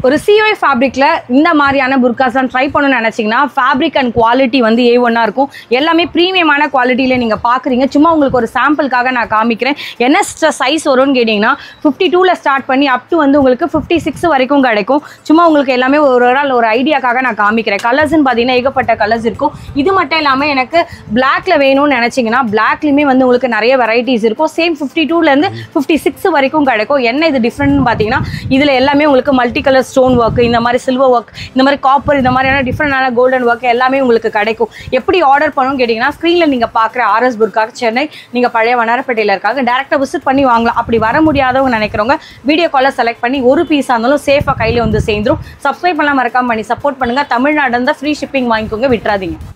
ஒரு சிஓஐ ஃபேப்ரிக்ல இந்த மாதிரியான புர்காஸ்லாம் ட்ரை பண்ணணும்னு நினைச்சீங்கன்னா ஃபேப்ரிக் அண்ட் குவாலிட்டி வந்து ஏ ஒன்னா இருக்கும் எல்லாமே ப்ரீமியமான குவாலிட்டியில நீங்க பாக்குறீங்க சும்மா உங்களுக்கு ஒரு சாம்பிளுக்காக நான் காமிக்கிறேன் என்ன சைஸ் வரும்னு கேட்டிங்கன்னா ஃபிஃப்டி டூவில் ஸ்டார்ட் பண்ணி அப் டு வந்து உங்களுக்கு ஃபிஃப்டி சிக்ஸ் வரைக்கும் கிடைக்கும் சும்மா உங்களுக்கு எல்லாமே ஒரு ஒரு நாள் ஒரு ஐடியாக்காக நான் காமிக்கிறேன் கலர்ஸ்னு பார்த்தீங்கன்னா ஏகப்பட்ட கலர்ஸ் இருக்கும் இது மட்டும் இல்லாமல் எனக்கு பிளாக்ல வேணும்னு நினச்சிங்கன்னா பிளாக்லையுமே வந்து உங்களுக்கு நிறைய வெரைட்டிஸ் இருக்கும் சேம் ஃபிஃப்டி டூலேருந்து ஃபிஃப்டி சிக்ஸ் வரைக்கும் கிடைக்கும் என்ன இது டிஃப்ரெண்ட்னு பார்த்தீங்கன்னா இதில் எல்லாமே உங்களுக்கு மல்டி கலர் ஸ்டோன் ஒர்க் இந்த மாதிரி சில்வர் ஒர்க் இந்த மாதிரி காப்பர் இந்த மாதிரியான டிஃப்ரெண்டான கோல்டன் ஒர்க் எல்லாமே உங்களுக்கு கிடைக்கும் எப்படி ஆர்டர் பண்ணணும்னு கேட்டிங்கன்னா ஸ்க்ரீனில் நீங்கள் பார்க்குற ஆர்எஸ் புர்காக சென்னை நீங்கள் பழைய வண்ணாரப்பேட்டையில் இருக்காங்க டேரெக்டாக விசிட் பண்ணி வாங்கலாம் அப்படி வர முடியாதவங்க நினைக்கிறவங்க வீடியோ காலில் செலக்ட் பண்ணி ஒரு பீஸாக இருந்தாலும் சேஃபாக கையில் வந்து சேர்ந்துரும் சப்ஸ்கிரைப் பண்ணாம மறக்காம பண்ணி சப்போர்ட் பண்ணுங்கள் தமிழ்நாடு இருந்தால் ஃப்ரீ ஷிப்பிங் வாங்கிக்கோங்க விட்டுறாதீங்க